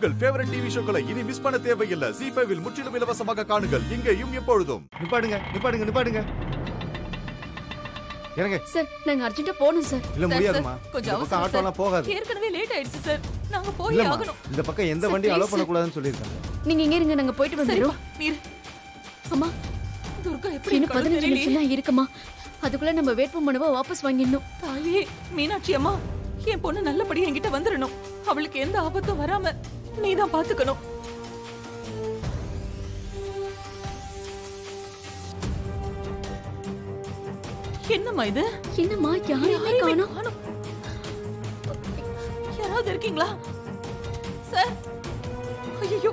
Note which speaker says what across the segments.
Speaker 1: உங்கள் favourite TV ஷோக்களை இனி miss பண்ண தேவையில்லை ஜி ஃபைவில் முற்றிலும் இலவசமாக காணுங்கள் இங்கேயும் எப்பொழுதும்
Speaker 2: நிப்பாடுங்க நிப்பாடுங்க நிப்பாடுங்க இறங்க
Speaker 3: சார் நாங்க அர்ஜென்ட்டா போகணும் சார்
Speaker 2: இல்ல
Speaker 4: சார்,
Speaker 2: முடியாதுமா
Speaker 4: சார், கொஞ்சம்
Speaker 2: இந்த பக்கம்
Speaker 4: அவசரம்
Speaker 2: ஆட்டோலாம்
Speaker 4: சார்.
Speaker 2: போகாது
Speaker 4: ஏற்கனவே லேட் ஆயிடுச்சு சார் நாங்க போய்
Speaker 2: இல்லம்மா
Speaker 4: ஆகணும்
Speaker 2: இந்த பக்கம் எந்த
Speaker 3: சார்,
Speaker 2: வண்டி
Speaker 3: please,
Speaker 2: அலோ
Speaker 3: சார்.
Speaker 2: பண்ணக்கூடாதுன்னு சொல்லியிருக்காங்க
Speaker 3: நீங்க இங்க இருங்க நாங்க போயிட்டு
Speaker 4: சரிப்பா
Speaker 3: வந்துடுறோம்
Speaker 4: நீர்
Speaker 3: அம்மா
Speaker 4: துர்கா எப்படி
Speaker 3: இன்னும்
Speaker 4: இருக்காளோ
Speaker 3: பதினஞ்சு
Speaker 4: தெரியலையே.
Speaker 3: நிமிஷம் தான் இருக்குமா அதுக்குள்ள நம்ம வேட்பு மனுவை வாபஸ் வாங்கிடணும்
Speaker 4: தாயே மீனாட்சி அம்மா என் பொண்ணு நல்லபடியா என்கிட்ட வந்துடணும் அவளுக்கு எந்த ஆபத்தும் வராம நீதான் பாத்துக்கணும் என்னம்மா இது
Speaker 3: என்னம்மா யாரையுமே
Speaker 4: யாரையுமே
Speaker 3: காணோம்
Speaker 4: காணோம். யாராவது இருக்கீங்களா சார் ஐயோ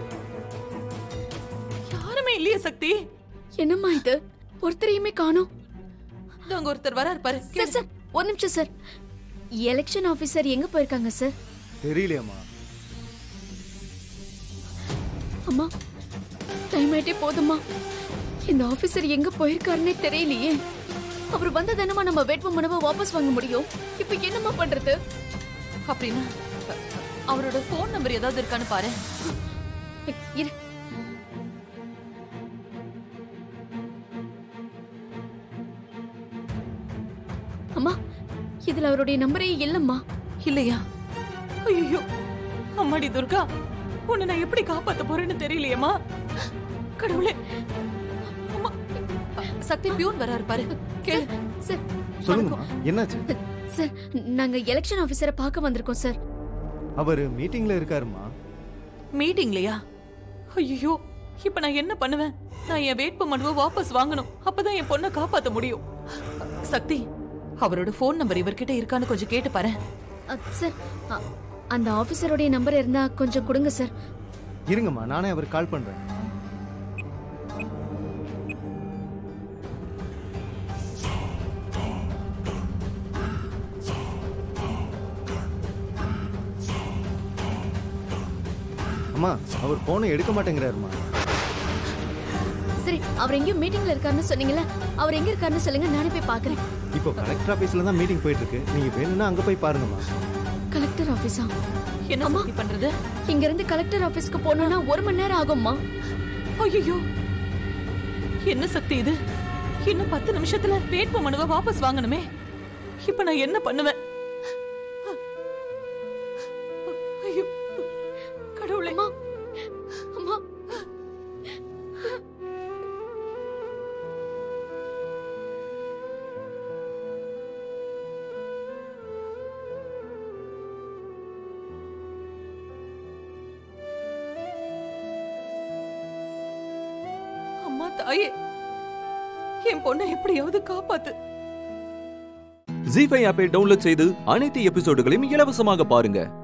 Speaker 4: யாருமே இல்லையே சக்தி
Speaker 3: என்னம்மா இது ஒருத்தரையுமே காணோம்
Speaker 4: இதோ அங்க ஒருத்தர் வராரு பாரு
Speaker 3: சார் சார் ஒரு நிமிஷம் சார் எலெக்ஷன் ஆபீசர் எங்க போயிருக்காங்க சார்
Speaker 2: தெரியலையம்மா
Speaker 3: அம்மா டைம் ஆயிட்டே போதுமா இந்த ஆபீசர் எங்க போயிருக்காருன்னே தெரியலையே அவர் வந்த தானமா நம்ம வேட்பு மனுவை வாபஸ் வாங்க முடியும் இப்ப என்னம்மா பண்றது
Speaker 4: அப்படின்னா அ- அவரோட ஃபோன் நம்பர் ஏதாவது இருக்கான்னு பாரு
Speaker 3: இரு அம்மா இதுல அவருடைய நம்பரே இல்லம்மா
Speaker 4: இல்லையா ஐயோ அம்மாடி துர்கா உன்னை நான் எப்படி காப்பாத்த போறேன்னு தெரியலையேம்மா கடவுளே அம்மா அ, சக்தி பியூன் வராரு பாரு கேளு
Speaker 3: சார்
Speaker 2: சொல்லுங்கம்மா என்னாச்சு
Speaker 3: சார் நாங்க எலெக்ஷன் ஆபீசரை பார்க்க வந்திருக்கோம் சார்
Speaker 2: அவர் மீட்டிங்ல இருக்காருமா
Speaker 4: மீட்டிங்லையா ஐயோ இப்ப நான் என்ன பண்ணுவேன் நான் என் வேட்பு மனுவை வாபஸ் வாங்கணும் அப்பதான் என் பொண்ணை காப்பாத்த முடியும் சக்தி அவரோட ஃபோன் நம்பர் இவர்கிட்ட இருக்கான்னு கொஞ்சம் கேட்டு பாரு
Speaker 3: அ, சார் அ, அந்த ஆபீசருடைய நம்பர் இருந்தா கொஞ்சம் கொடுங்க சார்
Speaker 2: இருங்கம்மா நானே அவர் கால் பண்றேன் அம்மா அவர் போனை எடுக்க மாட்டேங்கிறாருமா
Speaker 3: சரி அவர் எங்கேயும் மீட்டிங்ல இருக்காருன்னு சொன்னீங்கல்ல அவர் எங்க இருக்காருன்னு சொல்லுங்க நானே போய் பாக்குறேன்
Speaker 2: இப்போ கலெக்டர் ஆபீஸ்ல தான் மீட்டிங் போயிட்டு இருக்கு நீங்க வேணும்னா அங்க போய் பாருங்கம்மா
Speaker 3: கலெக்டர் ஆபீஸா
Speaker 4: என்ன
Speaker 3: அம்மா.
Speaker 4: சக்தி பண்றது
Speaker 3: இங்க இருந்து கலெக்டர் ஆபீஸ்க்கு போகணும்னா ஒரு மணி நேரம் ஆகும்மா
Speaker 4: ஐயோ என்ன சக்தி இது இன்னும் பத்து நிமிஷத்துல வேட்பு மனுவை வாபஸ் வாங்கணுமே இப்ப நான் என்ன பண்ணுவேன் ஐயோ கடவுளே
Speaker 3: அம்மா அம்மா
Speaker 4: அம்மா தாயே என் பொண்ணை எப்படியாவது காப்பாத்து
Speaker 5: ஜி ஃபைவ் ஆப்பை டவுன்லோட் செய்து அனைத்து எபிசோடுகளையும் இலவசமாக பாருங்க